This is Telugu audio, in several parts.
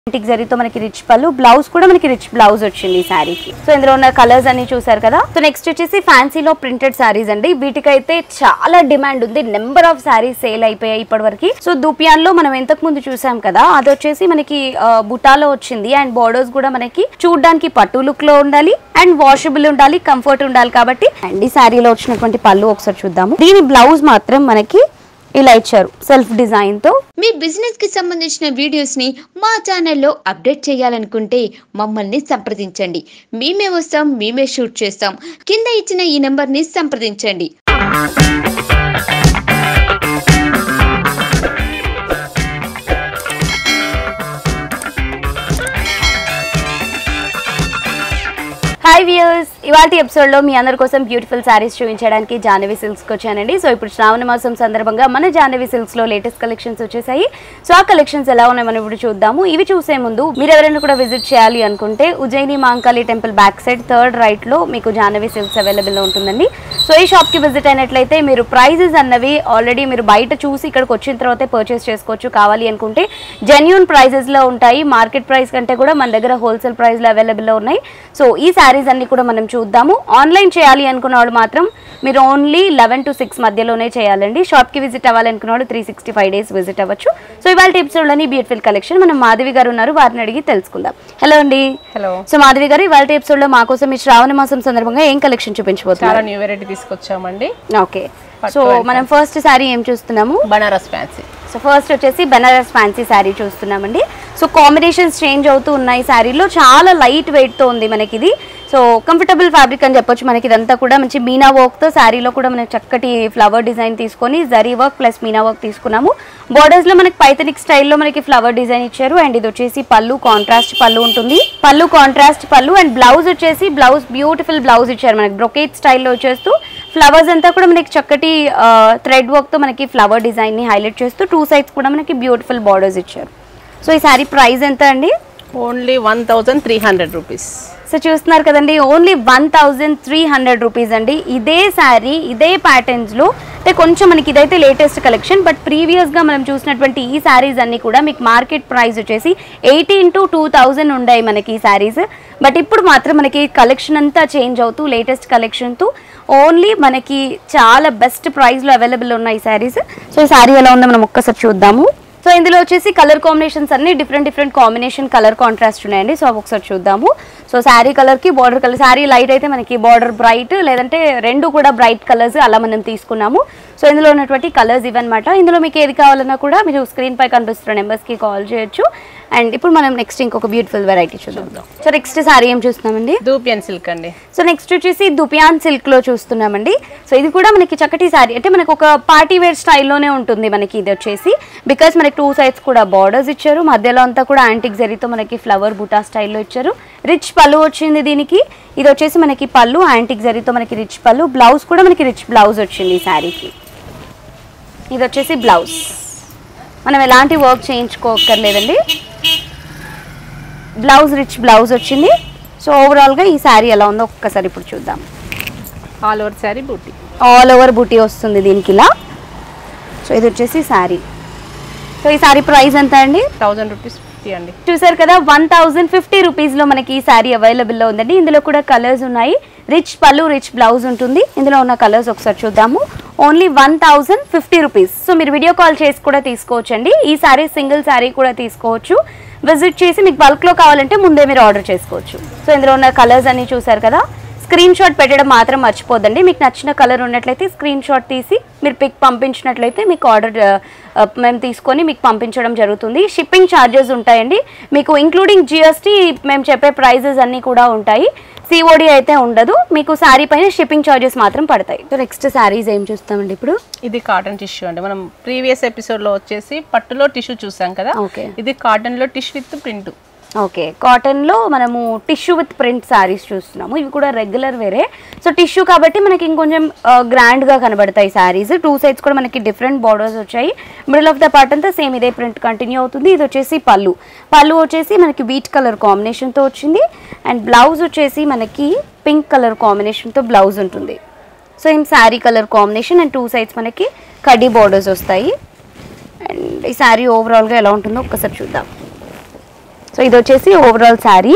ఇంటికి జరితో మనకి రిచ్ పళ్ళు బ్లౌజ్ కూడా మనకి రిచ్ బ్లౌజ్ వచ్చింది ఈ శారీకి సో ఇందులో ఉన్న కలర్స్ అన్ని చూసారు కదా సో నెక్స్ట్ వచ్చేసి ఫ్యాన్సీలో ప్రింటెడ్ శారీస్ అండి వీటికైతే చాలా డిమాండ్ ఉంది నెంబర్ ఆఫ్ శారీస్ సేల్ అయిపోయాయి ఇప్పటివరకు సో దుపియాన్ లో మనం ఇంతకు ముందు చూసాం కదా అది వచ్చేసి మనకి ఆ, బుటాలో వచ్చింది అండ్ బోర్డర్స్ కూడా మనకి చూడడానికి పట్టు లుక్ లో ఉండాలి అండ్ వాషబుల్ ఉండాలి కంఫర్ట్ ఉండాలి కాబట్టి అండ్ ఈ శారీలో వచ్చినటువంటి పళ్ళు ఒకసారి చూద్దాము దీని బ్లౌజ్ మాత్రం మనకి ఇలా ఇచ్చారు సెల్ఫ్ డిజైన్ తో మీ బిజినెస్ కి సంబంధించిన వీడియోస్ ని మా ఛానల్లో అప్డేట్ చేయాలనుకుంటే మమ్మల్ని సంప్రదించండి మేమే వస్తాం మేమే షూట్ చేస్తాం కింద ఇచ్చిన ఈ నెంబర్ ని సంప్రదించండి హాయ్ వ్యూయర్స్ ఇవాళ ఎపిసోడ్ లో మీ అందరి కోసం బ్యూటిఫుల్ శారీస్ చూపించడానికి జాహ్నవి సిల్క్స్ కి వచ్చానండి సో ఇప్పుడు శ్రావణ మాసం సందర్భంగా మన జాహ్నవి సిల్క్స్ లో లేటెస్ట్ కలెక్షన్స్ వచ్చేసాయి సో ఆ కలెక్షన్స్ ఎలా ఉన్నాయి మనం ఇప్పుడు చూద్దాము ఇవి చూసే ముందు మీరు ఎవరైనా కూడా విజిట్ చేయాలి అనుకుంటే Ujjaini Mankali temple back side third right లో మీకు జాహ్నవి సిల్క్స్ అవైలబుల్ లో ఉంటుందండి సో ఈ షాప్ కి విజిట్ అయినట్లయితే మీరు ప్రైజెస్ అన్నవి ఆల్రెడీ మీరు బయట చూసి ఇక్కడికి వచ్చిన తర్వాతే పర్చేస్ చేసుకోవచ్చు కావాలి అనుకుంటే జెన్యున్ ప్రైజెస్ లో ఉంటాయి మార్కెట్ ప్రైస్ కంటే కూడా మన దగ్గర హోల్సేల్ ప్రైస్ లో అవైలబుల్ లో ఉన్నాయి సో ఈ శారీస్ అన్ని కూడా మనం చూద్దాము ఆన్లైన్ చేయాలి అనుకున్న వాళ్ళు మాత్రం మీరు ఓన్లీ లెవెన్ టు సిక్స్ మధ్యలోనే చేయాలండి షాప్ కి విజిట్ అవ్వాలనుకున్న వాళ్ళు three sixty five days visit అవ్వచ్చు సో ఇవాళ ఎపిసోడ్లోని బ్యూటిఫుల్ కలెక్షన్ మనం మాధవి గారు ఉన్నారు వారిని అడిగి తెలుసుకుందాం హలో అండి హలో సో మాధవి గారు ఇవాళ ఎపిసోడ్ లో మా కోసం ఈ శ్రావణ మాసం సందర్భంగా ఏం కలెక్షన్ చాలా చూపించబోతున్నారు న్యూ వెరైటీ తీసుకొచ్చామండి ఓకే సో మనం ఫస్ట్ శారీ ఏం చూస్తున్నాము బనారస్ ఫ్యాన్సీ సో ఫస్ట్ వచ్చేసి బనారస్ ఫ్యాన్సీ శారీ చూస్తున్నామండి సో కాంబినేషన్స్ చేంజ్ అవుతూ ఉన్నాయి శారీలో చాలా లైట్ వెయిట్తో ఉంది మనకి ఇది సో కంఫర్టబుల్ ఫ్యాబ్రిక్ అని చెప్పొచ్చు మనకి ఇదంతా కూడా మంచి మీనా వర్క్తో శారీలో కూడా మనకి చక్కటి ఫ్లవర్ డిజైన్ తీసుకొని zari work plus meena work తీసుకున్నాము బోర్డర్స్లో మనకి పైథనిక్ స్టైల్లో మనకి ఫ్లవర్ డిజైన్ ఇచ్చారు అండ్ ఇది వచ్చేసి పళ్ళు కాంట్రాస్ట్ పళ్ళు ఉంటుంది pallu contrast pallu and blouse వచ్చేసి బ్లౌజ్ బ్యూటిఫుల్ బ్లౌజ్ ఇచ్చారు మనకి బ్రొకేట్ స్టైల్లో వచ్చేస్తూ ఫ్లవర్స్ అంతా కూడా మనకి చక్కటి థ్రెడ్ వర్క్తో మనకి ఫ్లవర్ డిజైన్ని హైలైట్ చేస్తూ టూ సైడ్స్ కూడా మనకి బ్యూటిఫుల్ బార్డర్స్ ఇచ్చారు సో ఈ శారీ ప్రైస్ ఎంత అండి only one thousand three hundred rupees so చూస్తున్నారు కదండి only one thousand three hundred rupees అండి ఇదే శారీ ఇదే ప్యాటర్న్స్లో అంటే కొంచెం మనకి ఇదైతే లేటెస్ట్ కలెక్షన్ బట్ ప్రీవియస్గా మనం చూసినటువంటి ఈ శారీస్ అన్ని కూడా మీకు మార్కెట్ ప్రైస్ వచ్చేసి ఎయిటీన్ టు టూ థౌజండ్ ఉండాయి మనకి ఈ శారీస్ బట్ ఇప్పుడు మాత్రం మనకి కలెక్షన్ అంతా చేంజ్ అవుతూ లేటెస్ట్ కలెక్షన్తో ఓన్లీ మనకి చాలా బెస్ట్ ప్రైస్లో అవైలబుల్ ఉన్నాయి ఈ శారీస్ సో ఈ శారీ ఎలా ఉందో మనం ఒక్కసారి చూద్దాము సో ఇందులో వచ్చేసి కలర్ కాంబినేషన్స్ అన్ని different different combination colour contrast ఉన్నాయండి సో అవి ఒకసారి చూద్దాము సో శారీ కలర్కి బార్డర్ కలర్ శారీ లైట్ అయితే మనకి బార్డర్ బ్రైట్ లేదంటే రెండు కూడా బ్రైట్ కలర్స్ అలా మనం తీసుకున్నాము సో ఇందులో ఉన్నటువంటి కలర్స్ ఇవన్నమాట ఇందులో మీకు ఏది కావాలన్నా కూడా మీరు స్క్రీన్ పై కనిపిస్తున్న నెంబర్స్కి కాల్ చేయొచ్చు అండ్ ఇప్పుడు మనం నెక్స్ట్ ఇంకొక బ్యూటిఫుల్ వెరైటీ చూద్దాం సో నెక్స్ట్ శారీ ఏం చూస్తున్నామండి దూపియన్ సిల్క్ అండి సో నెక్స్ట్ వచ్చేసి దుపియాన్ సిల్క్ లో చూస్తున్నామండి సో ఇది కూడా మనకి చక్కటి శారీ అంటే మనకు ఒక పార్టీ వేర్ స్టైల్లోనే ఉంటుంది మనకి ఇది వచ్చేసి బికాస్ మనకి టూ సైడ్స్ కూడా బార్డర్స్ ఇచ్చారు మధ్యలో అంతా కూడా యాంటిక్ జరీతో మనకి ఫ్లవర్ బుటా స్టైల్లో ఇచ్చారు రిచ్ పళ్ళు వచ్చింది దీనికి ఇది వచ్చేసి మనకి పళ్ళు యాంటిక్ జరీతో మనకి రిచ్ పళ్ళు బ్లౌజ్ కూడా మనకి రిచ్ బ్లౌజ్ వచ్చింది ఈ శారీకి ఇది వచ్చేసి బ్లౌజ్ మనం ఎలాంటి వర్క్ చేయించుకోకర్లేదండి బ్లౌజ్ రిచ్ బ్లౌజ్ వచ్చింది సో ఓవరాల్గా ఈ శారీ ఎలా ఉందో ఒక్కసారి ఇప్పుడు చూద్దాం all over saree buti all over buti వస్తుంది దీనికి ఇలా సో ఇది వచ్చేసి శారీ సో ఈ శారీ ప్రైస్ ఎంత అండి థౌజండ్ రూపీస్ ఫిఫ్టీ అండి చూసారు కదా వన్ థౌజండ్ ఫిఫ్టీ రూపీస్లో మనకి ఈ శారీ అవైలబుల్లో ఉందండి ఇందులో కూడా కలర్స్ ఉన్నాయి రిచ్ పళ్ళు రిచ్ బ్లౌజ్ ఉంటుంది ఇందులో ఉన్న కలర్స్ ఒకసారి చూద్దాము only one thousand fifty rupees so మీరు వీడియో కాల్ చేసి కూడా తీసుకోవచ్చు అండి ఈ శారీ సింగిల్ శారీ కూడా తీసుకోవచ్చు విజిట్ చేసి మీకు బల్క్లో కావాలంటే ముందే మీరు ఆర్డర్ చేసుకోవచ్చు సో ఇందులో ఉన్న కలర్స్ అన్ని చూసారు కదా స్క్రీన్ షాట్ పెట్టడం మాత్రం మర్చిపోద్దండి మీకు నచ్చిన కలర్ ఉన్నట్లయితే స్క్రీన్ షాట్ తీసి మీరు పిక్ పంపించినట్లయితే మీకు ఆర్డర్ మేము తీసుకొని మీకు పంపించడం జరుగుతుంది షిప్పింగ్ ఛార్జెస్ ఉంటాయండి మీకు ఇంక్లూడింగ్ జిఎస్టీ మేము చెప్పే ప్రైజెస్ అన్నీ కూడా ఉంటాయి సిఓడి అయితే ఉండదు మీకు శారీ పైన షిప్పింగ్ ఛార్జెస్ మాత్రం పడతాయి సో నెక్స్ట్ శారీస్ ఏం చూస్తామండి ఇప్పుడు ఇది కాటన్ టిష్యూ అండి మనం ప్రీవియస్ ఎపిసోడ్ లో వచ్చేసి పట్టులో టిష్యూ చూసాం కదా ఓకే ఇది కాటన్ లో టిష్యూ విత్ ప్రింట్ ఓకే కాటన్లో మనము టిష్యూ విత్ ప్రింట్ శారీస్ చూస్తున్నాము ఇవి కూడా రెగ్యులర్ వేరే సో టిష్యూ కాబట్టి మనకి ఇంకొంచెం గ్రాండ్గా కనబడతాయి శారీస్ టూ సైడ్స్ కూడా మనకి డిఫరెంట్ బార్డర్స్ వచ్చాయి మిడిల్ ఆఫ్ ద పార్ట్ అంతా సేమ్ ఇదే ప్రింట్ కంటిన్యూ అవుతుంది ఇది వచ్చేసి పళ్ళు పళ్ళు వచ్చేసి మనకి వీట్ కలర్ కాంబినేషన్తో వచ్చింది అండ్ బ్లౌజ్ వచ్చేసి మనకి పింక్ కలర్ కాంబినేషన్తో బ్లౌజ్ ఉంటుంది same saree colour combination and two sides మనకి కడ్డీ బార్డర్స్ వస్తాయి అండ్ ఈ శారీ ఓవరాల్గా ఎలా ఉంటుందో ఒక్కసారి చూద్దాం సో ఇది వచ్చేసి ఓవరాల్ శారీ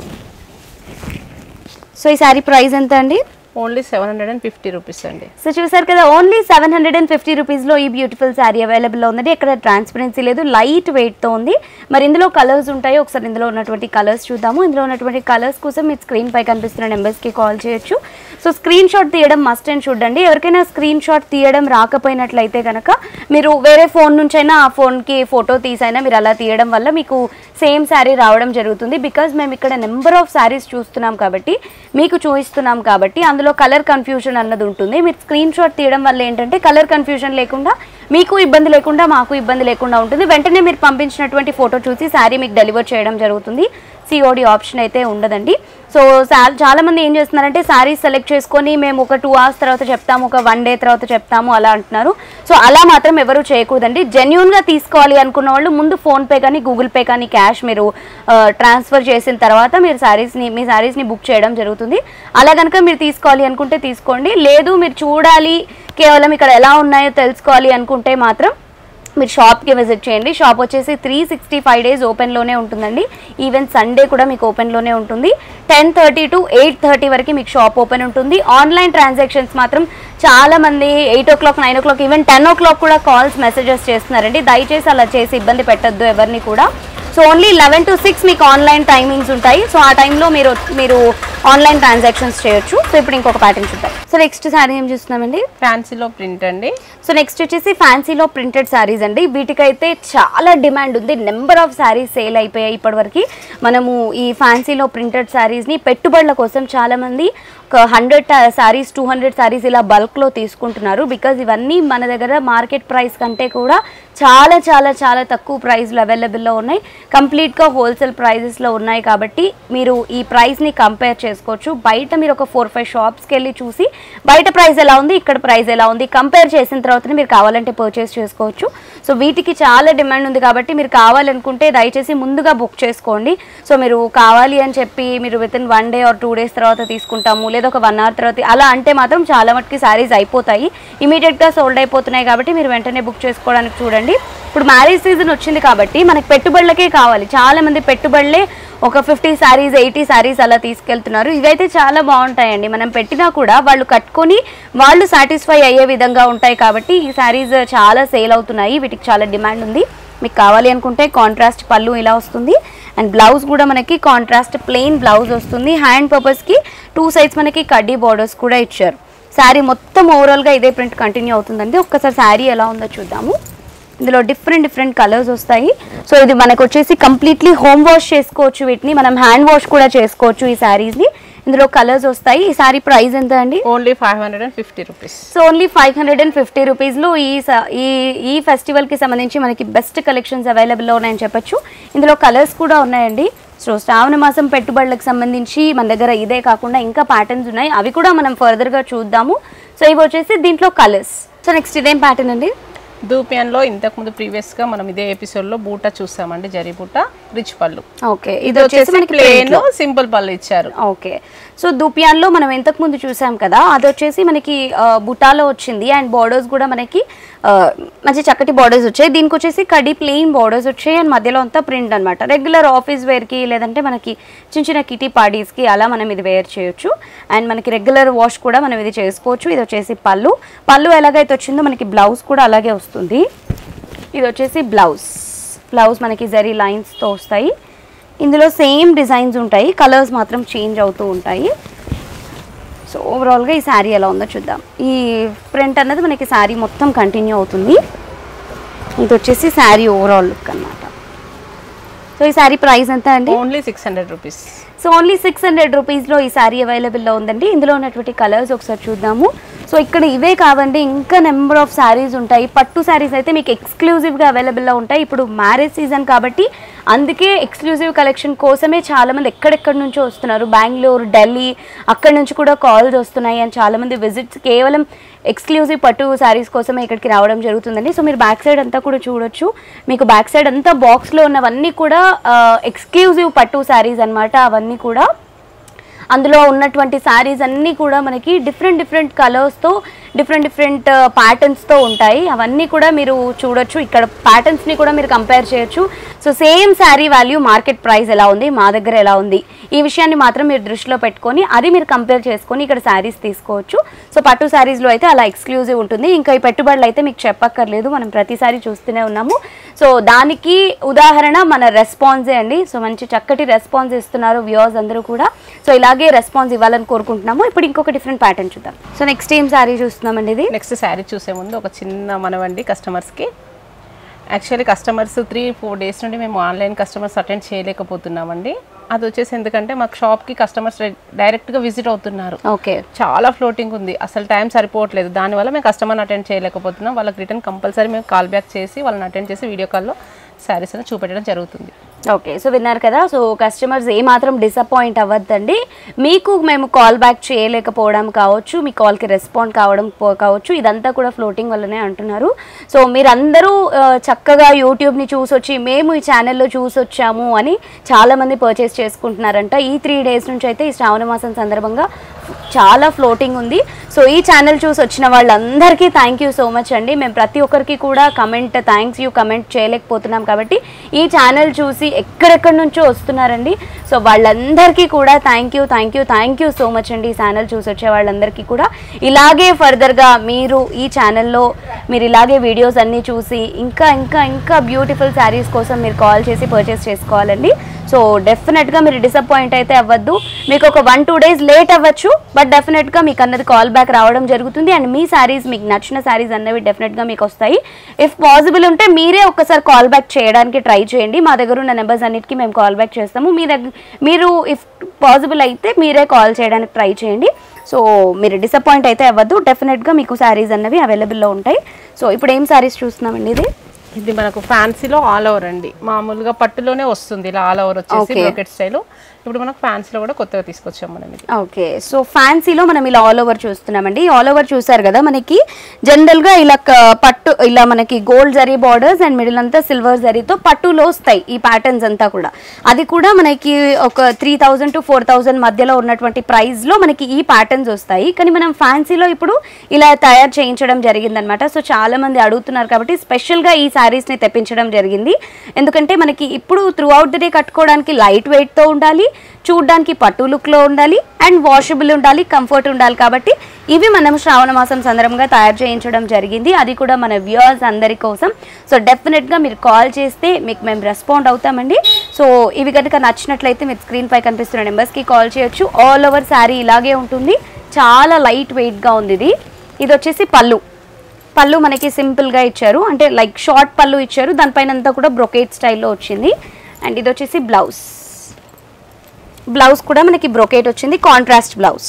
సో ఈ శారీ ప్రైస్ ఎంత అండి only seven hundred and fifty rupees అండి సో చూసారు కదా only seven hundred and fifty రూపీస్లో ఈ బ్యూటిఫుల్ శారీ అవైలబుల్లో ఉందండి ఇక్కడ ట్రాన్స్పరెన్సీ లేదు లైట్ వెయిట్తో ఉంది మరి ఇందులో కలర్స్ ఉంటాయి ఒకసారి ఇందులో ఉన్నటువంటి కలర్స్ చూద్దాము ఇందులో ఉన్నటువంటి కలర్స్ కోసం మీరు స్క్రీన్ పై కనిపిస్తున్న నెంబర్స్కి కాల్ చేయొచ్చు సో స్క్రీన్ షాట్ తీయడం మస్ట్ అండ్ షుడ్ అండి ఎవరికైనా స్క్రీన్ షాట్ తీయడం రాకపోయినట్లయితే కనుక మీరు వేరే ఫోన్ నుంచైనా ఆ ఫోన్కి ఫోటో తీసైనా మీరు అలా తీయడం వల్ల మీకు సేమ్ శారీ రావడం జరుగుతుంది బికాజ్ మేము ఇక్కడ నెంబర్ ఆఫ్ శారీస్ చూస్తున్నాం కాబట్టి మీకు చూపిస్తున్నాం కాబట్టి అందులో కలర్ కన్ఫ్యూజన్ అన్నది ఉంటుంది మీరు స్క్రీన్ షాట్ తీయడం వల్ల ఏంటంటే కలర్ కన్ఫ్యూజన్ లేకుండా మీకు ఇబ్బంది లేకుండా మాకు ఇబ్బంది లేకుండా ఉంటుంది వెంటనే మీరు పంపించినటువంటి ఫోటో చూసి శారీ మీకు డెలివర్ చేయడం జరుగుతుంది సిఓడి ఆప్షన్ అయితే ఉండదండి సో సా- చాలా మంది ఏం చేస్తున్నారంటే శారీస్ సెలెక్ట్ చేసుకొని మేము ఒక టూ అవర్స్ తర్వాత చెప్తాము ఒక వన్ డే తర్వాత చెప్తాము అలా అంటున్నారు సో అలా మాత్రం ఎవరు చేయకూడదండి జెన్యున్గా తీసుకోవాలి అనుకున్న వాళ్ళు ముందు ఫోన్పే కానీ గూగుల్ పే కానీ క్యాష్ మీరు ట్రాన్స్ఫర్ చేసిన తర్వాత మీరు శారీస్ని మీ శారీస్ని బుక్ చేయడం జరుగుతుంది అలా కనుక మీరు తీసుకోవాలి అనుకుంటే తీసుకోండి లేదు మీరు చూడాలి కేవలం ఇక్కడ ఎలా ఉన్నాయో తెలుసుకోవాలి అనుకుంటే మాత్రం మీరు షాప్కి విజిట్ చేయండి షాప్ వచ్చేసి త్రీ సిక్స్టీ ఫైవ్ డేస్ ఓపెన్లోనే ఉంటుందండి ఈవెన్ సండే కూడా మీకు ఓపెన్లోనే ఉంటుంది ten thirty to eight thirty వరకు మీకు షాప్ ఓపెన్ ఉంటుంది ఆన్లైన్ ట్రాన్సాక్షన్స్ మాత్రం చాలా మంది eight o'clock nine o'clock even ten o'clock కూడా కాల్స్ మెసేజెస్ చేస్తున్నారండి దయచేసి అలా చేసి ఇబ్బంది పెట్టద్దు ఎవరిని కూడా so only eleven to six మీకు ఆన్లైన్ టైమింగ్స్ ఉంటాయి సో ఆ టైంలో మీరు మీరు ఆన్లైన్ ట్రాన్సాక్షన్స్ చేయొచ్చు సో ఇప్పుడు ఇంకొక ప్యాటర్న్ చూద్దాం సో నెక్స్ట్ శారీ ఏం చూస్తున్నామండి ఫ్యాన్సీలో ప్రింట్ అండి సో నెక్స్ట్ వచ్చేసి ఫ్యాన్సీలో ప్రింటెడ్ శారీస్ అండి వీటికైతే చాలా డిమాండ్ ఉంది నెంబర్ ఆఫ్ శారీస్ సేల్ అయిపోయాయి ఇప్పటివరకు మనము ఈ ఫ్యాన్సీలో ప్రింటెడ్ శారీస్ని పెట్టుబడుల కోసం చాలామంది ఒక hundred sarees two hundred sarees ఇలా బల్క్లో తీసుకుంటున్నారు బికాజ్ ఇవన్నీ మన దగ్గర మార్కెట్ ప్రైస్ కంటే కూడా చాలా చాలా చాలా తక్కువ ప్రైస్లో అవైలబుల్లో ఉన్నాయి కంప్లీట్గా హోల్సేల్ ప్రైజెస్లో ఉన్నాయి కాబట్టి మీరు ఈ ప్రైస్ని కంపేర్ చేసుకోవచ్చు బయట మీరు ఒక ఫోర్ ఫైవ్ షాప్స్కి వెళ్ళి చూసి బయట ప్రైస్ ఎలా ఉంది ఇక్కడ ప్రైస్ ఎలా ఉంది కంపేర్ చేసిన తర్వాతనే మీరు కావాలంటే పర్చేస్ చేసుకోవచ్చు సో వీటికి చాలా డిమాండ్ ఉంది కాబట్టి మీరు కావాలనుకుంటే దయచేసి ముందుగా బుక్ చేసుకోండి సో మీరు కావాలి అని చెప్పి మీరు within one day or two days తర్వాత తీసుకుంటాము లేదా ఒక వన్ అవర్ తర్వాత అలా అంటే మాత్రం చాలా మటుకి శారీస్ అయిపోతాయి ఇమీడియట్గా సోల్డ్ అయిపోతున్నాయి కాబట్టి మీరు వెంటనే బుక్ చేసుకోవడానికి చూడండి ఇప్పుడు మ్యారేజ్ సీజన్ వచ్చింది కాబట్టి మనకి పెట్టుబడులకే కావాలి చాలా మంది పెట్టుబడులే ఒక ఫిఫ్టీ శారీస్ ఎయిటీ శారీస్ అలా తీసుకెళ్తున్నారు ఇవైతే చాలా బాగుంటాయండి మనం పెట్టినా కూడా వాళ్ళు కట్టుకొని వాళ్ళు సాటిస్ఫై అయ్యే విధంగా ఉంటాయి కాబట్టి ఈ శారీస్ చాలా సేల్ అవుతున్నాయి వీటికి చాలా డిమాండ్ ఉంది మీకు కావాలి అనుకుంటే కాంట్రాస్ట్ పళ్ళు ఇలా వస్తుంది అండ్ బ్లౌజ్ కూడా మనకి కాంట్రాస్ట్ ప్లెయిన్ బ్లౌజ్ వస్తుంది హ్యాండ్ పర్పస్కి టూ సైడ్స్ మనకి కడ్డీ బార్డర్స్ కూడా ఇచ్చారు శారీ మొత్తం ఓవరాల్గా ఇదే ప్రింట్ కంటిన్యూ అవుతుందండి ఒక్కసారి శారీ ఎలా ఉందో చూద్దాము ఇందులో డిఫరెంట్ డిఫరెంట్ కలర్స్ వస్తాయి సో ఇది మనకు వచ్చేసి కంప్లీట్లీ హోమ్ వాష్ చేసుకోవచ్చు వీటిని మనం హ్యాండ్ వాష్ కూడా చేసుకోవచ్చు ఈ శారీస్ని ఇందులో కలర్స్ వస్తాయి ఈ శారీ ప్రైస్ ఎంత అండి only five hundred and fifty rupees so only five hundred and fifty రూపీస్లో ఈ స- ఈ ఈ ఫెస్టివల్కి సంబంధించి మనకి బెస్ట్ కలెక్షన్స్ అవైలబుల్లో ఉన్నాయని చెప్పొచ్చు ఇందులో కలర్స్ కూడా ఉన్నాయండి సో శ్రావణ మాసం పెట్టుబడులకు సంబంధించి మన దగ్గర ఇదే కాకుండా ఇంకా ప్యాటర్న్స్ ఉన్నాయి అవి కూడా మనం ఫర్దర్గా చూద్దాము సో ఇవి వచ్చేసి దీంట్లో కలర్స్ సో నెక్స్ట్ ఇదేం ప్యాటర్న్ అండి దూపియన్లో ఇంతకుముందు ప్రీవియస్గా మనం ఇదే ఎపిసోడ్లో బూట చూసామండి జరీ బూట రిచ్ పళ్ళు ఓకే ఇది వచ్చేసి మనకి ప్లేన్ సింపుల్ పళ్ళు ఇచ్చారు ఓకే సో దుపియాన్లో మనం ఇంతకు ముందు చూసాం కదా అది వచ్చేసి మనకి ఆ, బుటాలో వచ్చింది అండ్ బార్డర్స్ కూడా మనకి ఆ, మంచి చక్కటి బార్డర్స్ వచ్చాయి దీనికి వచ్చేసి కడి ప్లెయిన్ బార్డర్స్ వచ్చాయి అండ్ మధ్యలో అంతా ప్రింట్ అనమాట రెగ్యులర్ ఆఫీస్ వేర్కి లేదంటే మనకి చిన్న చిన్న కిటీ పార్టీస్కి అలా మనం ఇది వేర్ చేయొచ్చు అండ్ మనకి రెగ్యులర్ వాష్ కూడా మనం ఇది చేసుకోవచ్చు ఇది వచ్చేసి పళ్ళు పళ్ళు ఎలాగైతే వచ్చిందో మనకి బ్లౌజ్ కూడా అలాగే వస్తుంది ఇది వచ్చేసి బ్లౌజ్ బ్లౌజ్ మనకి జరీ లైన్స్తో వస్తాయి ఇందులో సేమ్ డిజైన్స్ ఉంటాయి కలర్స్ మాత్రం చేంజ్ అవుతూ ఉంటాయి సో ఓవరాల్గా ఈ శారీ ఎలా ఉందో చూద్దాం ఈ ప్రింట్ అన్నది మనకి శారీ మొత్తం కంటిన్యూ అవుతుంది ఇది వచ్చేసి శారీ ఓవరాల్ లుక్ అన్నమాట సో ఈ శారీ ప్రైస్ ఎంత అండి only six hundred rupees so only six hundred రూపీస్లో ఈ శారీ అవైలబుల్లో ఉందండి ఇందులో ఉన్నటువంటి కలర్స్ ఒకసారి చూద్దాము సో ఇక్కడ ఇవే కావండి ఇంకా నెంబర్ ఆఫ్ శారీస్ ఉంటాయి పట్టు శారీస్ అయితే మీకు ఎక్స్క్లూజివ్గా అవైలబుల్లో ఉంటాయి ఇప్పుడు మ్యారేజ్ సీజన్ కాబట్టి అందుకే ఎక్స్క్లూజివ్ కలెక్షన్ కోసమే చాలామంది ఎక్కడెక్కడి నుంచో వస్తున్నారు బెంగళూరు ఢిల్లీ అక్కడ నుంచి కూడా కాల్స్ వస్తున్నాయి అని చాలామంది విజిట్స్ కేవలం ఎక్స్క్లూజివ్ పట్టు శారీస్ కోసమే ఇక్కడికి రావడం జరుగుతుందండి సో మీరు బ్యాక్ సైడ్ అంతా కూడా చూడొచ్చు మీకు బ్యాక్ సైడ్ అంతా బాక్స్లో ఉన్నవన్నీ కూడా ఎక్స్క్లూజివ్ పట్టు శారీస్ అన్నమాట అవన్నీ కూడా అందులో ఉన్నటువంటి శారీస్ అన్నీ కూడా మనకి డిఫరెంట్ డిఫరెంట్ కలర్స్తో డిఫరెంట్ డిఫరెంట్ ప్యాటర్న్స్తో ఉంటాయి అవన్నీ కూడా మీరు చూడొచ్చు ఇక్కడ ప్యాటర్న్స్ని కూడా మీరు కంపేర్ చేయొచ్చు so same saree value market price ఎలా ఉంది మా దగ్గర ఎలా ఉంది ఈ విషయాన్ని మాత్రం మీరు దృష్టిలో పెట్టుకొని అది మీరు కంపేర్ చేసుకొని ఇక్కడ శారీస్ తీసుకోవచ్చు సో పట్టు శారీస్లో అయితే అలా ఎక్స్క్లూజివ్ ఉంటుంది ఇంకా ఈ పెట్టుబడులు అయితే మీకు చెప్పక్కర్లేదు మనం ప్రతిసారి చూస్తూనే ఉన్నాము సో దానికి ఉదాహరణ మన రెస్పాన్సే అండి సో మంచి చక్కటి రెస్పాన్స్ ఇస్తున్నారు వ్యూవర్స్ అందరూ కూడా సో ఇలాగే రెస్పాన్స్ ఇవ్వాలని కోరుకుంటున్నాము ఇప్పుడు ఇంకొక డిఫరెంట్ ప్యాటర్న్ చూద్దాం సో నెక్స్ట్ ఏం శారీ చూస్తున్నామండి ఇది నెక్స్ట్ శారీ చూసే ముందు ఒక చిన్న మనవండి కస్టమర్స్కి actually customers three four days నుండి మేము ఆన్లైన్ కస్టమర్స్ అటెండ్ చేయలేకపోతున్నామండి అది వచ్చేసి ఎందుకంటే మాకు షాప్కి కస్టమర్స్ డైరెక్ట్గా విజిట్ అవుతున్నారు ఓకే చాలా ఫ్లోటింగ్ ఉంది అసలు టైం సరిపోవట్లేదు దానివల్ల మేము కస్టమర్ని అటెండ్ చేయలేకపోతున్నాం వాళ్ళకి రిటర్న్ కంపల్సరీ మేము కాల్ బ్యాక్ చేసి వాళ్ళని అటెండ్ చేసి వీడియో కాల్లో శారీస్ అని చూపెట్టడం జరుగుతుంది ఓకే సో విన్నారు కదా సో కస్టమర్స్ ఏమాత్రం డిసప్పాయింట్ అవ్వద్దండి మీకు మేము కాల్ బ్యాక్ చేయలేకపోవడం కావచ్చు మీ కాల్కి రెస్పాండ్ కావడం పో- కావచ్చు ఇదంతా కూడా ఫ్లోటింగ్ వల్లనే అంటున్నారు సో మీరందరూ ఆ, చక్కగా యూట్యూబ్ని చూసొచ్చి మేము ఈ ఛానల్లో చూసొచ్చాము అని చాలామంది పర్చేస్ చేసుకుంటున్నారంట ఈ త్రీ డేస్ నుంచి అయితే ఈ శ్రావణ మాసం సందర్భంగా చాలా ఫ్లోటింగ్ ఉంది సో ఈ ఛానల్ చూసి వచ్చిన వాళ్ళందరికీ థ్యాంక్ యూ సో మచ్ అండి మేము ప్రతి ఒక్కరికి కూడా కమెంట్ థ్యాంక్స్ యూ కమెంట్ చేయలేకపోతున్నాం కాబట్టి ఈ ఛానల్ చూసి ఎక్కడెక్కడి నుంచో వస్తున్నారండి సో వాళ్ళందరికీ కూడా thank you thank you thank you so much అండి ఈ ఛానల్ చూసి వచ్చే వాళ్ళందరికీ కూడా ఇలాగే ఫర్దర్గా మీరు ఈ ఛానల్లో మీరు ఇలాగే వీడియోస్ అన్నీ చూసి ఇంకా ఇంకా ఇంకా బ్యూటిఫుల్ శారీస్ కోసం మీరు కాల్ చేసి పర్చేస్ చేసుకోవాలండి సో డెఫినెట్గా మీరు డిసప్పాయింట్ అయితే అవ్వద్దు మీకు ఒక వన్ టూ డేస్ లేట్ అవ్వచ్చు బట్ డెఫినెట్గా మీకు అన్నది కాల్ బ్యాక్ రావడం జరుగుతుంది అండ్ మీ శారీస్ మీకు నచ్చిన శారీస్ అన్నవి డెఫినెట్గా మీకు వస్తాయి ఇఫ్ పాసిబుల్ ఉంటే మీరే ఒక్కసారి కాల్ బ్యాక్ చేయడానికి ట్రై చేయండి మా దగ్గర ఉన్న నెంబర్స్ అన్నిటికీ మేము కాల్ బ్యాక్ చేస్తాము మీ దగ్గర మీరు ఇఫ్ పాసిబుల్ అయితే మీరే కాల్ చేయడానికి ట్రై చేయండి సో మీరు డిసప్పాయింట్ అయితే అవ్వద్దు డెఫినెట్గా మీకు శారీస్ అన్నవి అవైలబుల్లో ఉంటాయి సో ఇప్పుడు ఏం శారీస్ చూస్తున్నామండి ఇది ఇది మనకు ఫ్యాన్సీలో ఆల్ ఓవర్ అండి మామూలుగా పట్టులోనే వస్తుంది ఇలా ఆల్ ఓవర్ వచ్చేసి Okay. బ్రోకెట్ స్టైల్ ఇప్పుడు మనకు ఫ్యాన్సీలో కూడా కొత్తగా తీసుకొచ్చాం మనం ఇది ఓకే సో ఫ్యాన్సీలో మనం ఇలా ఆల్ ఓవర్ చూస్తున్నామండి ఆల్ ఓవర్ చూసారు కదా మనకి జనరల్గా ఇలా క- పట్టు ఇలా మనకి gold zari borders and middle అంతా సిల్వర్ జరీతో పట్టులో వస్తాయి ఈ ప్యాటర్న్స్ అంతా కూడా అది కూడా మనకి ఒక three thousand to four thousand మధ్యలో ఉన్నటువంటి ప్రైస్లో మనకి ఈ ప్యాటర్న్స్ వస్తాయి కానీ మనం ఫ్యాన్సీలో ఇప్పుడు ఇలా తయారు చేయించడం జరిగిందనమాట సో చాలా మంది అడుగుతున్నారు కాబట్టి స్పెషల్గా ఈ శారీస్ని తెప్పించడం జరిగింది ఎందుకంటే మనకి ఇప్పుడు త్రూ అవుట్ ది డే కట్టుకోవడానికి లైట్ వెయిట్తో ఉండాలి చూడడానికి పట్టు లుక్లో ఉండాలి అండ్ వాషబుల్ ఉండాలి కంఫర్ట్ ఉండాలి కాబట్టి ఇవి మనం శ్రావణ మాసం సందర్భంగా తయారు చేయించడం జరిగింది అది కూడా మన వ్యూవర్స్ అందరి కోసం సో డెఫినెట్గా మీరు కాల్ చేస్తే మీకు మేము రెస్పాండ్ అవుతామండి సో ఇవి కనుక నచ్చినట్లయితే మీరు స్క్రీన్ పై కనిపిస్తున్న నెంబర్స్కి కాల్ చేయొచ్చు ఆల్ ఓవర్ శారీ ఇలాగే ఉంటుంది చాలా లైట్ వెయిట్గా ఉంది ఇది ఇది వచ్చేసి పళ్ళు పళ్ళు మనకి సింపుల్గా ఇచ్చారు అంటే లైక్ షార్ట్ పళ్ళు ఇచ్చారు దానిపైన అంతా కూడా బ్రొకేట్ స్టైల్లో వచ్చింది అండ్ ఇది వచ్చేసి బ్లౌజ్ బ్లౌజ్ కూడా మనకి బ్రొకేట్ వచ్చింది కాంట్రాస్ట్ బ్లౌజ్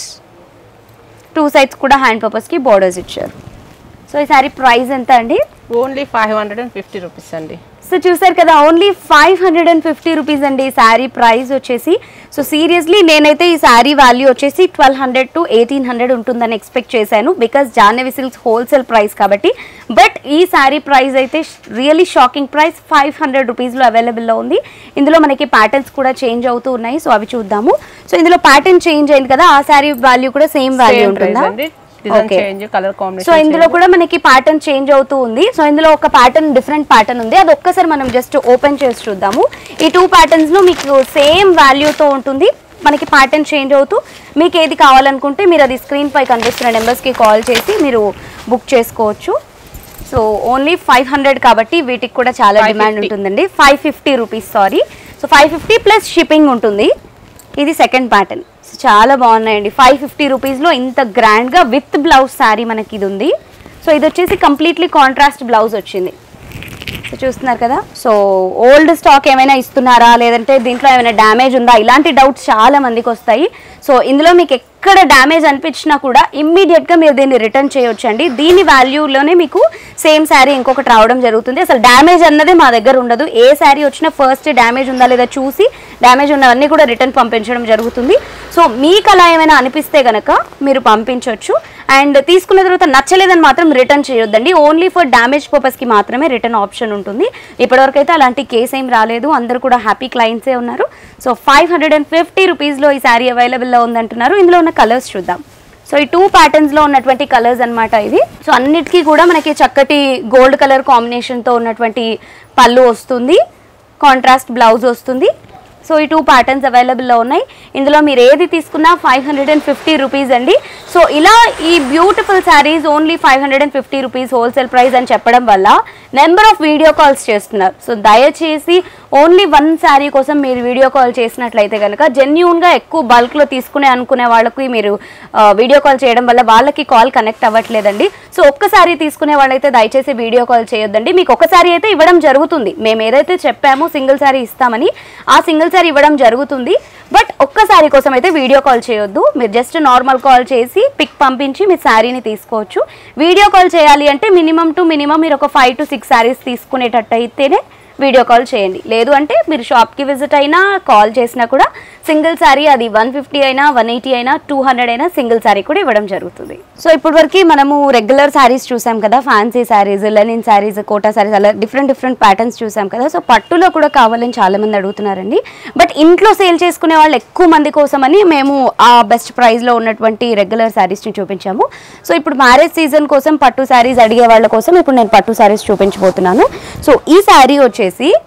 టూ సైడ్స్ కూడా హ్యాండ్ పర్పస్కి బోర్డర్స్ ఇచ్చారు సో ఈ సారీ ప్రైస్ ఎంత అండి only five hundred and fifty rupees అండి సో చూసారు కదా only five hundred and fifty rupees అండి ఈ శారీ ప్రైస్ వచ్చేసి సో సీరియస్లీ నేనైతే ఈ శారీ వాల్యూ వచ్చేసి twelve hundred to eighteen hundred ఉంటుందని ఎక్స్పెక్ట్ చేశాను because Jahnavi silks wholesale price కాబట్టి బట్ ఈ శారీ ప్రైస్ అయితే really shocking price five hundred రూపీస్లో అవైలబుల్లో ఉంది ఇందులో మనకి ప్యాటర్న్స్ కూడా చేంజ్ అవుతూ ఉన్నాయి సో అవి చూద్దాము సో ఇందులో ప్యాటర్న్ చేంజ్ అయింది కదా ఆ శారీ వాల్యూ కూడా సేమ్ వాల్యూ సేమ్ ప్రైస్ ఉంటుందా అండి design Okay. Change colour so combination ఇందులో కూడా మనకి ప్యాటర్న్ చేంజ్ అవుతూ ఉంది సో ఇందులో ఒక ప్యాటర్న్ డిఫరెంట్ ప్యాటర్న్ ఉంది అది ఒక్కసారి మనం జస్ట్ ఓపెన్ చేసి చూద్దాము ఈ టూ ప్యాటర్న్స్ లో మీకు సేమ్ వాల్యూతో ఉంటుంది మనకి ప్యాటర్న్ చేంజ్ అవుతూ మీకు ఏది కావాలనుకుంటే మీరు అది స్క్రీన్ పై కనిపిస్తున్న నెంబర్స్కి కాల్ చేసి మీరు బుక్ చేసుకోవచ్చు సో ఓన్లీ ఫైవ్ హండ్రెడ్ కాబట్టి వీటికి కూడా చాలా 550. డిమాండ్ ఉంటుందండి five fifty rupees sorry so five fifty plus shipping ఉంటుంది ఇది సెకండ్ ప్యాటర్న్ సో చాలా బాగున్నాయండి ఫైవ్ ఫిఫ్టీ రూపీస్లో ఇంత గ్రాండ్గా విత్ బ్లౌజ్ శారీ మనకి ఇది ఉంది సో ఇది వచ్చేసి కంప్లీట్లీ కాంట్రాస్ట్ బ్లౌజ్ వచ్చింది సో చూస్తున్నారు కదా సో ఓల్డ్ స్టాక్ ఏమైనా ఇస్తున్నారా లేదంటే దీంట్లో ఏమైనా డ్యామేజ్ ఉందా ఇలాంటి డౌట్స్ చాలా మందికి వస్తాయి సో ఇందులో మీకు ఎక్కడ డ్యామేజ్ అనిపించినా కూడా ఇమ్మీడియట్గా మీరు దీన్ని రిటర్న్ చేయొచ్చు అండి దీని వాల్యూలోనే మీకు సేమ్ శారీ ఇంకొకటి రావడం జరుగుతుంది అసలు డ్యామేజ్ అన్నదే మా దగ్గర ఉండదు ఏ శారీ వచ్చినా ఫస్ట్ డ్యామేజ్ ఉందా లేదా చూసి డ్యామేజ్ ఉన్నవన్నీ కూడా రిటర్న్ పంపించడం జరుగుతుంది సో మీకు అలా ఏమైనా అనిపిస్తే గనక మీరు పంపించవచ్చు అండ్ తీసుకున్న తర్వాత నచ్చలేదని మాత్రం రిటర్న్ చేయొద్దండి ఓన్లీ ఫర్ డ్యామేజ్ పర్పస్కి మాత్రమే రిటర్న్ ఆప్షన్ ఉంటుంది ఇప్పటివరకు అయితే అలాంటి కేసు ఏం రాలేదు అందరూ కూడా హ్యాపీ క్లయింట్సే ఉన్నారు so five hundred and fifty రూపీస్లో ఈ శారీ అవైలబుల్లో ఉందంటున్నారు ఇందులో ఉన్న కలర్స్ చూద్దాం సో ఈ టూ ప్యాటర్న్స్ లో ఉన్నటువంటి కలర్స్ అన్నమాట ఇది సో అన్నిటికీ కూడా మనకి చక్కటి గోల్డ్ కలర్ కాంబినేషన్ తో ఉన్నటువంటి పళ్ళు వస్తుంది కాంట్రాస్ట్ బ్లౌజ్ వస్తుంది సో ఈ టూ ప్యాటర్న్స్ అవైలబుల్లో ఉన్నాయి ఇందులో మీరు ఏది తీసుకున్నా five hundred and fifty rupees అండి సో ఇలా ఈ beautiful saris only five hundred and fifty rupees wholesale price అని చెప్పడం వల్ల నెంబర్ ఆఫ్ వీడియో కాల్స్ చేస్తున్నారు సో దయచేసి ఓన్లీ వన్ శారీ కోసం మీరు వీడియో కాల్ చేసినట్లయితే కనుక జెన్యున్గా ఎక్కువ బల్క్లో తీసుకునే అనుకునే వాళ్ళకి మీరు వీడియో కాల్ చేయడం వల్ల వాళ్ళకి కాల్ కనెక్ట్ అవ్వట్లేదండి సో ఒక్క శారీ తీసుకునే వాళ్ళైతే దయచేసి వీడియో కాల్ చేయొద్దండి మీకు ఒక శారీ అయితే ఇవ్వడం జరుగుతుంది మేము ఏదైతే చెప్పామో సింగిల్ శారీ ఇస్తామని ఆ సింగిల్ శారీ ఇవ్వడం జరుగుతుంది బట్ ఒక్క శారీ కోసం అయితే వీడియో కాల్ చేయొద్దు మీరు జస్ట్ నార్మల్ కాల్ చేసి పిక్ పంపించి మీ శారీని తీసుకోవచ్చు వీడియో కాల్ చేయాలి అంటే మినిమం టు మినిమం మీరు ఒక ఫైవ్ టు సిక్స్ శారీస్ తీసుకునేటట్టు అయితేనే వీడియో కాల్ చేయండి లేదు అంటే మీరు షాప్కి విజిట్ అయినా కాల్ చేసినా కూడా సింగిల్ శారీ అది వన్ ఫిఫ్టీ అయినా వన్ ఎయిటీ అయినా టూ హండ్రెడ్ అయినా సింగిల్ శారీ కూడా ఇవ్వడం జరుగుతుంది సో ఇప్పటి వరకు మనము రెగ్యులర్ శారీస్ చూసాం కదా ఫ్యాన్సీ శారీస్ లెనిన్ శారీస్ కోటా శారీస్ అలా డిఫరెంట్ డిఫరెంట్ ప్యాటర్న్స్ చూసాం కదా సో పట్టులో కూడా కావాలని చాలా మంది అడుగుతున్నారండి బట్ ఇంట్లో సేల్ చేసుకునే వాళ్ళు ఎక్కువ మంది కోసమని మేము ఆ బెస్ట్ ప్రైస్లో ఉన్నటువంటి రెగ్యులర్ శారీస్ని చూపించాము సో ఇప్పుడు మ్యారేజ్ సీజన్ కోసం పట్టు శారీస్ అడిగే వాళ్ళ కోసం ఇప్పుడు నేను పట్టు శారీస్ చూపించబోతున్నాను సో ఈ శారీ వచ్చేసి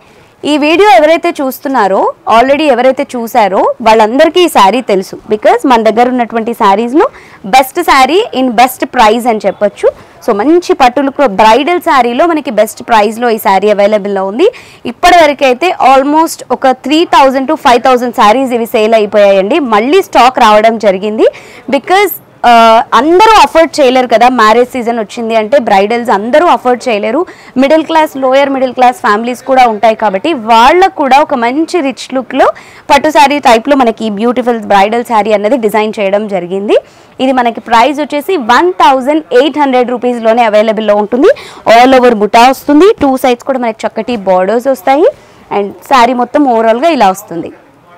ఈ వీడియో ఎవరైతే చూస్తున్నారో ఆల్రెడీ ఎవరైతే చూసారో వాళ్ళందరికీ ఈ శారీ తెలుసు బికాజ్ మన దగ్గర ఉన్నటువంటి శారీస్లో best sari in best price అని చెప్పొచ్చు సో మంచి పట్టులు బ్రైడల్ శారీలో మనకి బెస్ట్ ప్రైస్లో ఈ శారీ అవైలబుల్లో ఉంది ఇప్పటి వరకు అయితే ఆల్మోస్ట్ ఒక three thousand to five thousand saris ఇవి సేల్ అయిపోయాయండి మళ్ళీ స్టాక్ రావడం జరిగింది బికాజ్ ఆ, అందరూ అఫోర్డ్ చేయలేరు కదా మ్యారేజ్ సీజన్ వచ్చింది అంటే బ్రైడల్స్ అందరూ అఫోర్డ్ చేయలేరు middle class lower middle class families కూడా ఉంటాయి కాబట్టి వాళ్ళకు కూడా ఒక మంచి రిచ్ లుక్లో పట్టు శారీ టైప్లో మనకి బ్యూటిఫుల్ బ్రైడల్ శారీ అన్నది డిజైన్ చేయడం జరిగింది ఇది మనకి ప్రైస్ వచ్చేసి వన్ థౌజండ్ ఎయిట్ హండ్రెడ్ రూపీస్లోనే అవైలబుల్లో ఉంటుంది ఆల్ ఓవర్ బుటా వస్తుంది టూ సైడ్స్ కూడా మనకి చక్కటి బార్డర్స్ వస్తాయి అండ్ శారీ మొత్తం ఓవరాల్గా ఇలా వస్తుంది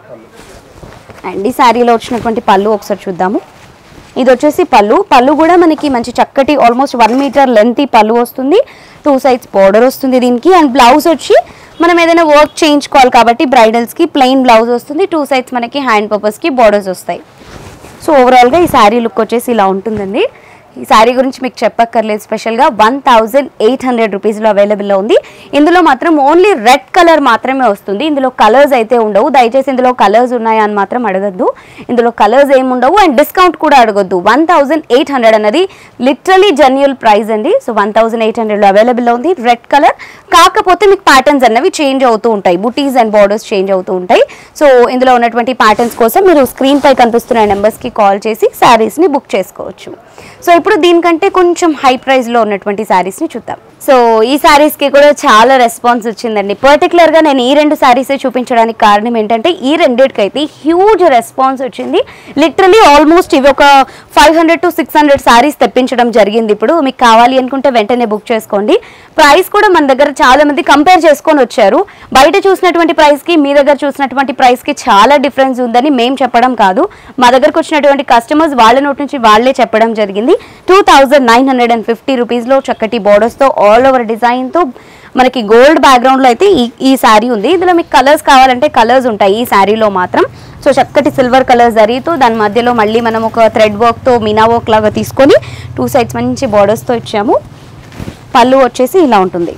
అండ్ ఈ శారీలో వచ్చినటువంటి పళ్ళు ఒకసారి చూద్దాము ఇది వచ్చేసి పళ్ళు పళ్ళు కూడా మనకి మంచి చక్కటి ఆల్మోస్ట్ వన్ మీటర్ లెంత్ ఈ పళ్ళు వస్తుంది టూ సైడ్స్ బార్డర్ వస్తుంది దీనికి అండ్ బ్లౌజ్ వచ్చి మనం ఏదైనా వర్క్ చేయించుకోవాలి కాబట్టి బ్రైడల్స్కి ప్లెయిన్ బ్లౌజ్ వస్తుంది టూ సైడ్స్ మనకి హ్యాండ్ పర్పస్కి బార్డర్స్ వస్తాయి సో ఓవరాల్గా ఈ శారీ లుక్ వచ్చేసి ఇలా ఉంటుందండి ఈ శారీ గురించి మీకు చెప్పక్కర్లేదు స్పెషల్గా వన్ థౌజండ్ ఎయిట్ హండ్రెడ్ రూపీస్లో అవైలబుల్లో ఉంది ఇందులో మాత్రం ఓన్లీ రెడ్ కలర్ మాత్రమే వస్తుంది ఇందులో కలర్స్ అయితే ఉండవు దయచేసి ఇందులో కలర్స్ ఉన్నాయా అని మాత్రం అడగద్దు ఇందులో కలర్స్ ఏమి ఉండవు అండ్ డిస్కౌంట్ కూడా అడగొద్దు వన్ థౌజండ్ ఎయిట్ హండ్రెడ్ అనేది లిటరలీ జెన్యుల్ ప్రైస్ అండి సో వన్ థౌజండ్ ఎయిట్ హండ్రెడ్లో అవైలబుల్లో ఉంది రెడ్ కలర్ కాకపోతే మీకు ప్యాటర్న్స్ అన్నవి చేంజ్ అవుతూ ఉంటాయి బుటీస్ అండ్ బార్డర్స్ చేంజ్ అవుతూ ఉంటాయి సో ఇందులో ఉన్నటువంటి ప్యాటర్న్స్ కోసం మీరు స్క్రీన్ పై కనిపిస్తున్న నెంబర్స్కి కాల్ చేసి శారీస్ని బుక్ చేసుకోవచ్చు సో ఇప్పుడు దీనికంటే కొంచెం హై ప్రైస్లో ఉన్నటువంటి శారీస్ని చూద్దాం సో ఈ శారీస్కి కూడా చాలా రెస్పాన్స్ వచ్చిందండి పర్టికులర్గా నేను ఈ రెండు శారీసే చూపించడానికి కారణం ఏంటంటే ఈ రెండింటికైతే హ్యూజ్ రెస్పాన్స్ వచ్చింది లిటరలీ ఆల్మోస్ట్ ఇవి ఒక five hundred to six hundred saris తెప్పించడం జరిగింది ఇప్పుడు మీకు కావాలి అనుకుంటే వెంటనే బుక్ చేసుకోండి ప్రైస్ కూడా మన దగ్గర చాలా మంది కంపేర్ చేసుకొని వచ్చారు బయట చూసినటువంటి ప్రైస్కి మీ దగ్గర చూసినటువంటి ప్రైస్కి చాలా డిఫరెన్స్ ఉందని మేము చెప్పడం కాదు మా దగ్గరకు వచ్చినటువంటి కస్టమర్స్ వాళ్ళ నోటి నుంచి వాళ్ళే చెప్పడం జరిగింది two thousand nine hundred and fifty రూపీస్లో చక్కటి బోర్డర్స్తో ఆల్ ఓవర్ డిజైన్తో మనకి గోల్డ్ బ్యాక్గ్రౌండ్లో అయితే ఈ ఈ శారీ ఉంది ఇందులో మీకు కలర్స్ కావాలంటే కలర్స్ ఉంటాయి ఈ శారీలో మాత్రం సో చక్కటి సిల్వర్ కలర్ జరీతో దాని మధ్యలో మళ్ళీ మనం ఒక థ్రెడ్ వర్క్తో మీనా వర్క్ లాగా తీసుకొని టూ సైడ్స్ మంచి బార్డర్స్తో ఇచ్చాము పళ్ళు వచ్చేసి ఇలా ఉంటుంది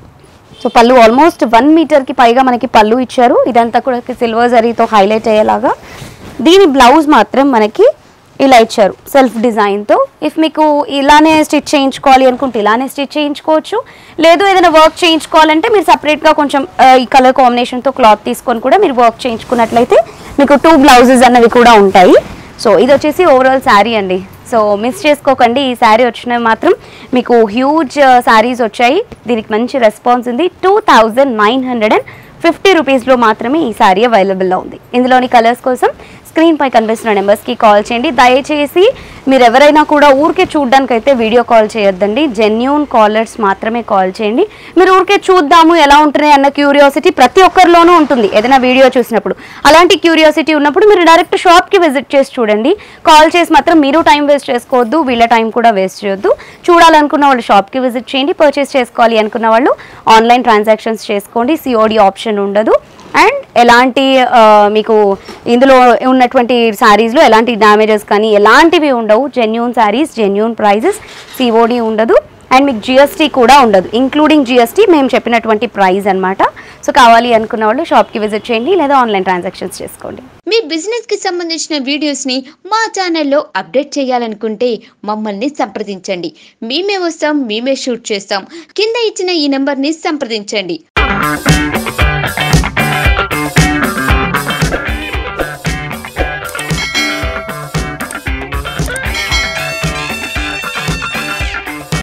సో పళ్ళు ఆల్మోస్ట్ వన్ మీటర్కి పైగా మనకి పళ్ళు ఇచ్చారు ఇదంతా కూడా సిల్వర్ జరీతో హైలైట్ అయ్యేలాగా దీని బ్లౌజ్ మాత్రం మనకి ఇలా ఇచ్చారు సెల్ఫ్ డిజైన్తో ఇఫ్ మీకు ఇలానే స్టిచ్ చేయించుకోవాలి అనుకుంటే ఇలానే స్టిచ్ చేయించుకోవచ్చు లేదు ఏదైనా వర్క్ చేయించుకోవాలంటే మీరు సపరేట్గా కొంచెం ఆ, ఈ కలర్ కాంబినేషన్తో క్లాత్ తీసుకొని కూడా మీరు వర్క్ చేయించుకున్నట్లయితే మీకు టూ బ్లౌజెస్ అన్నవి కూడా ఉంటాయి సో ఇది వచ్చేసి ఓవరాల్ శారీ అండి సో మిస్ చేసుకోకండి ఈ శారీ వచ్చినవి మాత్రం మీకు హ్యూజ్ శారీస్ వచ్చాయి దీనికి మంచి రెస్పాన్స్ ఉంది two thousand nine hundred and fifty రూపీస్లో మాత్రమే ఈ శారీ అవైలబుల్లో ఉంది ఇందులోని కలర్స్ కోసం స్క్రీన్ పై కనిపిస్తున్న నెంబర్స్కి కాల్ చేయండి దయచేసి మీరు ఎవరైనా కూడా ఊరికే చూడడానికి అయితే వీడియో కాల్ చేయొద్దండి జెన్యున్ కాలర్స్ మాత్రమే కాల్ చేయండి మీరు ఊరికే చూద్దాము ఎలా ఉంటున్నాయి అన్న క్యూరియాసిటీ ప్రతి ఒక్కరిలోనూ ఉంటుంది ఏదైనా వీడియో చూసినప్పుడు అలాంటి క్యూరియాసిటీ ఉన్నప్పుడు మీరు డైరెక్ట్ షాప్కి విజిట్ చేసి చూడండి కాల్ చేసి మాత్రం మీరు టైం వేస్ట్ చేసుకోవద్దు వీళ్ళ టైం కూడా వేస్ట్ చేయొద్దు చూడాలనుకున్న వాళ్ళు షాప్కి విజిట్ చేయండి పర్చేస్ చేసుకోవాలి అనుకున్న వాళ్ళు ఆన్లైన్ ట్రాన్సాక్షన్స్ చేసుకోండి సిఓడి ఆప్షన్ ఉండదు అండ్ ఎలాంటి ఆ, మీకు ఇందులో ఉన్నటువంటి శారీస్లో ఎలాంటి డ్యామేజెస్ కానీ ఎలాంటివి ఉండవు genuine saris genuine prices COD ఉండదు అండ్ మీకు జిఎస్టీ కూడా ఉండదు ఇంక్లూడింగ్ జిఎస్టీ మేము చెప్పినటువంటి ప్రైస్ అన్నమాట సో కావాలి అనుకున్న వాళ్ళు షాప్కి విజిట్ చేయండి లేదా ఆన్లైన్ ట్రాన్సాక్షన్స్ చేసుకోండి మీ బిజినెస్ కి సంబంధించిన వీడియోస్ ని మా ఛానల్లో అప్డేట్ చేయాలనుకుంటే మమ్మల్ని సంప్రదించండి మేమే వస్తాం మేమే షూట్ చేస్తాం కింద ఇచ్చిన ఈ నెంబర్ ని సంప్రదించండి